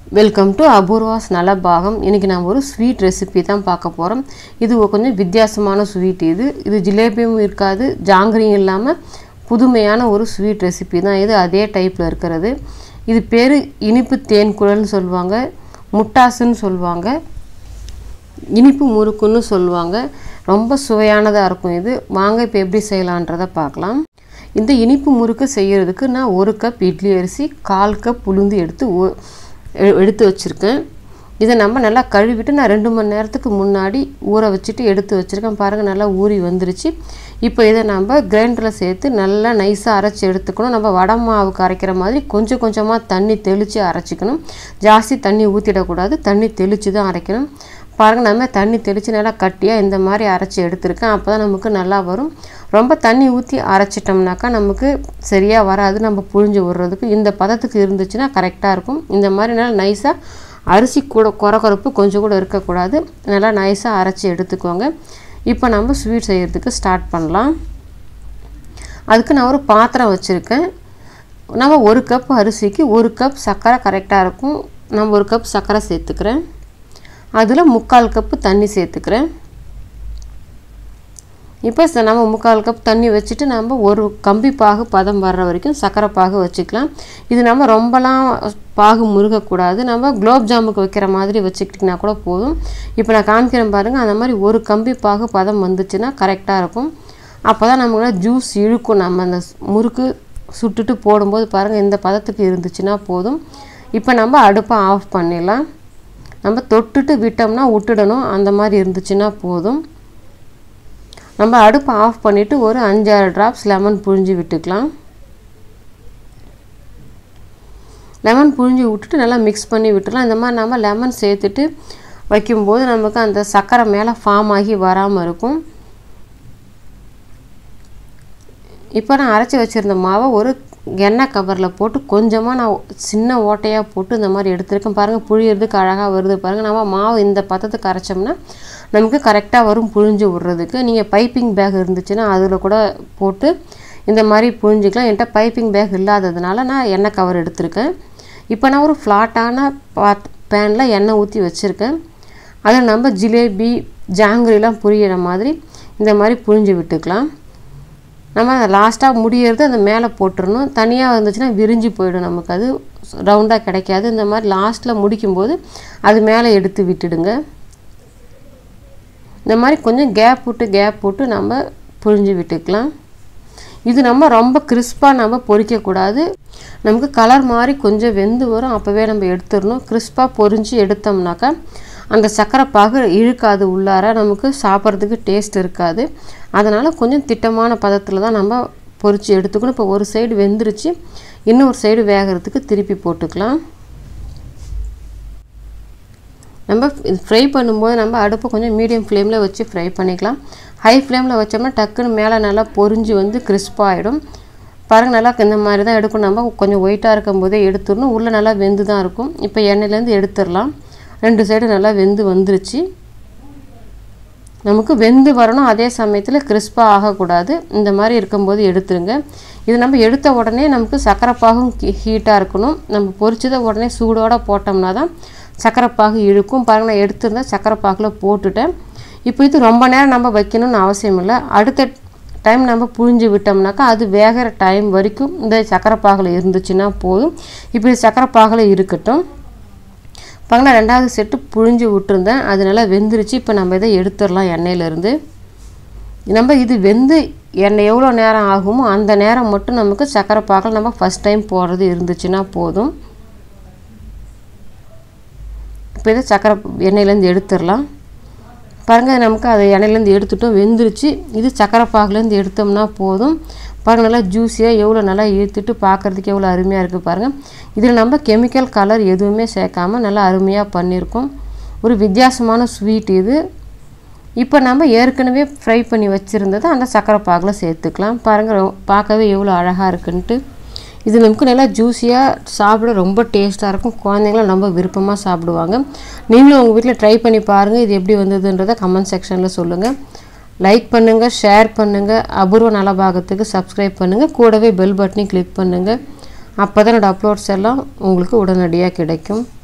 welcome to Apoorva's நலபாகம் இன்றைக்கி நான் ஒரு ஸ்வீட் ரெசிபி தான் பார்க்க போகிறோம் இது ஒரு கொஞ்சம் வித்தியாசமான ஸ்வீட் இது இது ஜிலேபியும் இருக்காது ஜாங்கிரியும் இல்லாமல் புதுமையான ஒரு ஸ்வீட் ரெசிபி தான் இது அதே டைப்பில் இருக்கிறது இது பேர் இனிப்பு தேன் குழல்னு சொல்லுவாங்க முட்டாசுன்னு சொல்லுவாங்க இனிப்பு முறுக்குன்னு சொல்லுவாங்க ரொம்ப சுவையானதாக இருக்கும் இது வாங்க இப்போ எப்படி செய்யலான்றதை பார்க்கலாம் இந்த இனிப்பு முறுக்கு செய்கிறதுக்கு நான் ஒரு கப் இட்லி அரிசி கால் கப் உளுந்து எடுத்து ஊ- எ- எடுத்து வச்சுருக்கேன் இதை நம்ம நல்லா கழுவிட்டு நான் ரெண்டு மணி நேரத்துக்கு முன்னாடி ஊற வச்சுட்டு எடுத்து வச்சுருக்கேன் பாருங்கள் நல்லா ஊறி வந்துருச்சு இப்போ இதை நம்ம கிரைண்டரில் சேர்த்து நல்லா நைஸாக அரைச்சி எடுத்துக்கணும் நம்ம வடை மாவுக்கு அரைக்கிற மாதிரி கொஞ்சம் கொஞ்சமாக தண்ணி தெளித்து அரைச்சிக்கணும் ஜாஸ்தி தண்ணி ஊற்றிடக்கூடாது தண்ணி தெளித்து தான் அரைக்கணும் பாருங்கள் நம்ம தண்ணி தெளித்து நல்லா கட்டியாக இந்த மாதிரி அரைச்சி எடுத்திருக்கேன் அப்போ தான் நமக்கு நல்லா வரும் ரொம்ப தண்ணி ஊற்றி அரைச்சிட்டோம்னாக்கா நமக்கு சரியாக வராது நம்ம புழிஞ்சு விடுறதுக்கு இந்த பதத்துக்கு இருந்துச்சுன்னா கரெக்டாக இருக்கும் இந்த மாதிரி நல்லா நைஸாக அரிசி கூட குறக்குறப்பு கொஞ்சம் கூட இருக்கக்கூடாது நல்லா நைஸாக அரைச்சி எடுத்துக்கோங்க இப்போ நம்ம ஸ்வீட் செய்கிறதுக்கு ஸ்டார்ட் பண்ணலாம் அதுக்கு நான் ஒரு பாத்திரம் வச்சுருக்கேன் நம்ம ஒரு கப் அரிசிக்கு ஒரு கப் சர்க்கரை கரெக்டாக இருக்கும் நான் ஒரு கப் சர்க்கரை சேர்த்துக்கிறேன் அதில் முக்கால் கப்பு தண்ணி சேர்த்துக்கிறேன் இப்போ ச- நம்ம முக்கால் கப் தண்ணி வச்சுட்டு நம்ம ஒரு கம்பி பாகு பதம் வர்ற வரைக்கும் சர்க்கரை பாகு வச்சுக்கலாம் இது நம்ம ரொம்பலாம் பாகு முருகக்கூடாது நம்ம குலோப் ஜாமுக்கு வைக்கிற மாதிரி வச்சுக்கிட்டிங்கன்னா கூட போதும் இப்போ நான் காமிக்கிறேன் பாருங்கள் அந்த மாதிரி ஒரு கம்பி பாகு பதம் வந்துச்சுன்னா கரெக்டாக இருக்கும் அப்போ தான் நமக்கு ஜூஸ் இழுக்கும் நம்ம அந்த ஸ்- முறுக்கு சுட்டுட்டு போடும்போது பாருங்கள் இந்த பதத்துக்கு இருந்துச்சுன்னா போதும் இப்போ நம்ம அடுப்பை ஆஃப் பண்ணிடலாம் நம்ம தொட்டுட்டு விட்டோம்னா விட்டுடணும் அந்த மாதிரி இருந்துச்சுன்னா போதும் நம்ம அடுப்பை ஆஃப் பண்ணிவிட்டு ஒரு அஞ்சாறு ட்ராப்ஸ் லெமன் புழிஞ்சு விட்டுக்கலாம் லெமன் புழிஞ்சு விட்டுட்டு நல்லா மிக்ஸ் பண்ணி விட்டுலாம் இந்த மாதிரி நம்ம லெமன் சேர்த்துட்டு வைக்கும்போது நமக்கு அந்த சர்க்கரை மேலே ஃபார்ம் ஆகி வராமல் இருக்கும் இப்போ நான் அரைச்சி வச்சுருந்த மாவை ஒரு எண்ணெய் கவரில் போட்டு கொஞ்சமாக நான் சின்ன ஓட்டையாக போட்டு இந்த மாதிரி எடுத்திருக்கேன் பாருங்கள் புழியறதுக்கு அழகாக வருது பாருங்கள் நம்ம மாவு இந்த பதத்துக்கு அரைச்சோம்னா நமக்கு கரெக்டாக வரும் புழிஞ்சு விட்றதுக்கு நீங்கள் பைப்பிங் பேக் இருந்துச்சுன்னா அதில் கூட போட்டு இந்த மாதிரி புழிஞ்சிக்கலாம் என்கிட்ட பைப்பிங் பேக் இல்லாததுனால நான் எண்ணெய் கவர் எடுத்திருக்கேன் இப்போ நான் ஒரு ஃப்ளாட்டான பாத் பேனில் எண்ணெய் ஊற்றி வச்சுருக்கேன் அதில் நம்ம ஜிலேபி ஜாங்கிரிலாம் புரியிற மாதிரி இந்த மாதிரி புழிஞ்சு விட்டுக்கலாம் நம்ம லாஸ்ட்டாக முடியறது அந்த மேலே போட்டுறணும் தனியாக இருந்துச்சுன்னா விரிஞ்சு போயிடும் நமக்கு அது ரவுண்டாக கிடைக்காது இந்த மாதிரி லாஸ்ட்டில் முடிக்கும்போது அது மேலே எடுத்து விட்டுடுங்க இந்த மாதிரி கொஞ்சம் கேப் விட்டு கேப் விட்டு நம்ம புழிஞ்சு விட்டுக்கலாம் இது நம்ம ரொம்ப கிறிஸ்பாக நம்ம பொரிக்கக்கூடாது நமக்கு கலர் மாதிரி கொஞ்சம் வெந்து வரும் அப்போவே நம்ம எடுத்துடணும் கிறிஸ்பாக பொரிஞ்சு எடுத்தோம்னாக்கா அந்த சர்க்கரை பாகு இழுக்காது உள்ளார நமக்கு சாப்பிட்றதுக்கு டேஸ்ட் இருக்காது அதனால் கொஞ்சம் திட்டமான பதத்தில் தான் நம்ம பொரித்து எடுத்துக்கணும் இப்போ ஒரு சைடு வெந்துருச்சு இன்னொரு சைடு வேகிறதுக்கு திருப்பி போட்டுக்கலாம் நம்ம ஃப்ரை பண்ணும்போது நம்ம அடுப்பை கொஞ்சம் மீடியம் ஃப்ளேமில் வச்சு ஃப்ரை பண்ணிக்கலாம் ஹை ஃப்ளேமில் வச்சோம்னா டக்குன்னு மேலே நல்லா பொரிஞ்சு வந்து கிறிஸ்பாகிடும் பாருங்கள் நல்லா இந்த மாதிரி தான் எடுக்கணும் நம்ம கொஞ்சம் ஒயிட்டாக இருக்கும் போதே எடுத்துடணும் உள்ளே நல்லா வெந்து தான் இருக்கும் இப்போ எண்ணெயிலேருந்து எடுத்துடலாம் ரெண்டு சைடு நல்லா வெந்து வந்துருச்சு நமக்கு வெந்து வரணும் அதே சமயத்தில் கிறிஸ்பாக ஆகக்கூடாது இந்த மாதிரி இருக்கும்போது எடுத்துருங்க இது நம்ம எடுத்த உடனே நமக்கு சக்கரைப்பாகும் ஹீட்டாக இருக்கணும் நம்ம பொரிச்சதை உடனே சூடோடு போட்டோம்னா தான் சக்கரைப்பாகு இழுக்கும் பாருங்க நான் எடுத்திருந்தேன் சக்கரைப்பாகில் போட்டுட்டேன் இப்போ இது ரொம்ப நேரம் நம்ம வைக்கணும்னு அவசியம் இல்லை அடுத்த டைம் நம்ம புழிஞ்சு விட்டோம்னாக்கா அது வேகிற டைம் வரைக்கும் இந்த சக்கரைப்பாகில் இருந்துச்சுன்னா போதும் இப்போ இது சக்கரைப்பாகில் இருக்கட்டும் பாருங்க நான் ரெண்டாவது செட்டு புழிஞ்சு விட்டுருந்தேன் அது நல்லா வெந்துருச்சு இப்போ நம்ம இதை எடுத்துடலாம் எண்ணெயிலேருந்து நம்ம இது வெந்து எண்ணெய் எவ்வளோ நேரம் ஆகுமோ அந்த நேரம் மட்டும் நமக்கு சக்கரை பாக்கில் நம்ம ஃபஸ்ட் டைம் போடுறது இருந்துச்சுன்னா போதும் இப்போ இதை சக்கரை எண்ணெயிலேருந்து எடுத்துடலாம் பாருங்கள் நமக்கு அதை எண்ணெயிலேருந்து எடுத்துட்டோம் வெந்துருச்சு இது சக்கரை பாகுலேருந்து எடுத்தோம்னா போதும் பாருங்கள் நல்லா ஜூஸியாக எவ்வளோ நல்லா இழுத்துட்டு பார்க்குறதுக்கு எவ்வளோ அருமையாக இருக்குது பாருங்கள் இதில் நம்ம கெமிக்கல் கலர் எதுவுமே சேர்க்காம நல்லா அருமையாக பண்ணியிருக்கோம் ஒரு வித்தியாசமான ஸ்வீட் இது இப்போ நம்ம ஏற்கனவே ஃப்ரை பண்ணி வச்சுருந்ததை அந்த சக்கரை பாகில் சேர்த்துக்கலாம் பாருங்கள் ரொ- பார்க்கவே எவ்வளோ அழகாக இருக்குன்ட்டு இது நமக்கு நல்லா ஜூஸியாக சாப்பிட ரொம்ப டேஸ்ட்டாக இருக்கும் குழந்தைங்களும் ரொம்ப விருப்பமாக சாப்பிடுவாங்க நீங்களும் உங்கள் வீட்டில் ட்ரை பண்ணி பாருங்கள் இது எப்படி வந்ததுன்றதை கமெண்ட் செக்ஷனில் சொல்லுங்கள் லைக் பண்ணுங்கள் ஷேர் பண்ணுங்கள் அபூர்வ நலபாகத்துக்கு சப்ஸ்கிரைப் பண்ணுங்கள் கூடவே பெல் பட்டனையும் கிளிக் பண்ணுங்கள் அப்போ தான் என்னோடய அப்லோட்ஸ் எல்லாம் உங்களுக்கு உடனடியாக கிடைக்கும்